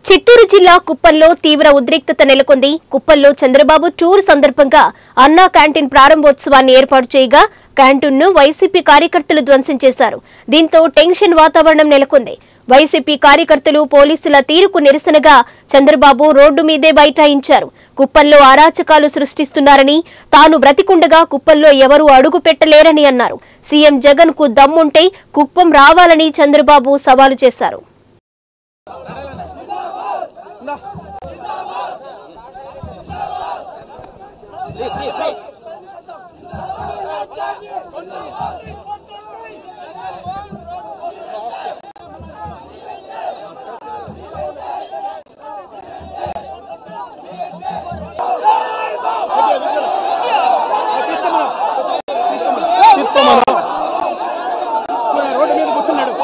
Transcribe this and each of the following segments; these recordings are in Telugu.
చిత్తూరు జిల్లా కుప్పంలో తీవ్ర ఉద్రిక్తత నెలకొంది కుప్పంలో చంద్రబాబు టూర్ సందర్భంగా అన్నా క్యాంటీన్ ప్రారంభోత్సవాన్ని ఏర్పాటు చేయగా క్యాంటీన్ను వైసీపీ కార్యకర్తలు ధ్వంసం చేశారు దీంతో టెన్షన్ వాతావరణం నెలకొంది వైసీపీ కార్యకర్తలు పోలీసుల తీరుకు నిరసనగా చంద్రబాబు రోడ్డు మీదే బైఠాయించారు కుప్పంలో అరాచకాలు సృష్టిస్తున్నారని తాను బ్రతికుండగా కుప్పంలో ఎవరూ అడుగు పెట్టలేరని అన్నారు సీఎం జగన్ కు దమ్ముంటే కుప్పం రావాలని చంద్రబాబు సవాలు చేశారు తీసుకోమను రోడ్డు మీద కూర్చున్నాడు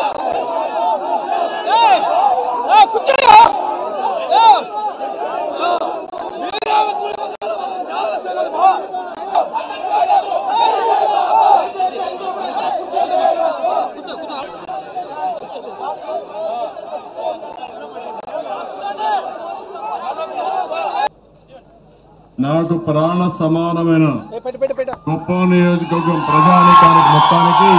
నాకు ప్రాణ సమానమైన ఏ, పెట్టు పెట్టు పెట్టు కుప్పం నియోజకవర్గం ప్రజానికానికి మొత్తానికి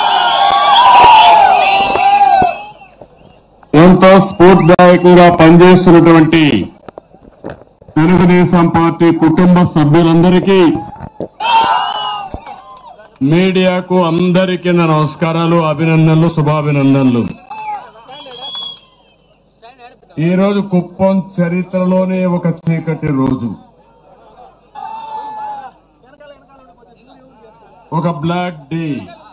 ఎంతో స్ఫూర్తిదాయకంగా పనిచేస్తున్నటువంటి తెలుగుదేశం పార్టీ కుటుంబ సభ్యులందరికీ మీడియాకు అందరికీ నా నమస్కారాలు అభినందనలు శుభాభినందనలు ఈ రోజు కుప్పం చరిత్రలోనే ఒక చీకటి రోజు ఒక బ్లాక్ డే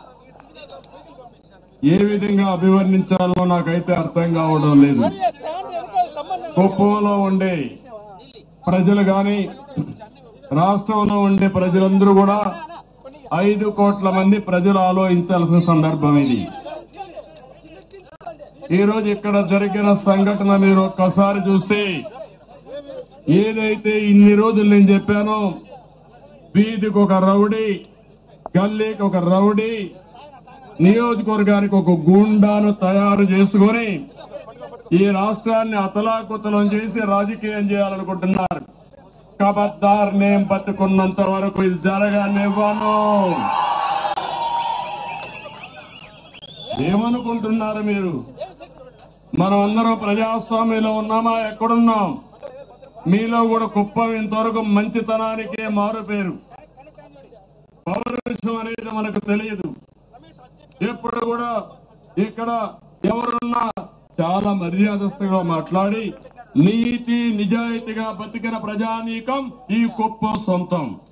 ఏ విధంగా అభివర్ణించాలో నాకైతే అర్థం కావడం లేదు కుప్పంలో ఉండే ప్రజలు గాని రాష్ట్రంలో ఉండే ప్రజలందరూ కూడా ఐదు కోట్ల మంది ప్రజలు ఆలోచించాల్సిన సందర్భం ఇది ఈ రోజు ఇక్కడ జరిగిన సంఘటన మీరు ఒక్కసారి చూస్తే ఏదైతే ఇన్ని రోజులు నేను చెప్పానో వీధికి ఒక రౌడీ గల్లీకి ఒక రౌడీ నియోజకవర్గానికి ఒక గూండాను తయారు చేసుకొని ఈ రాష్ట్రాన్ని అతలాకుతలం చేసి రాజకీయం చేయాలనుకుంటున్నారు కబద్దార్ నేను బతుకున్నంత వరకు ఇది జరగనివ్వను ఏమనుకుంటున్నారు మీరు మనం అందరం ప్రజాస్వామ్యంలో ఉన్నామా ఎక్కడున్నాం మీలో కూడా కుప్పం ఇంతవరకు మంచితనానికే మారు పేరు పౌరుషం అనేది మనకు తెలియదు ఎప్పుడు కూడా ఇక్కడ ఎవరున్నా చాలా మర్యాదస్తుగా మాట్లాడి నీతి నిజాయితీగా బతికిన ప్రజానీకం ఈ కుప్పం సొంతం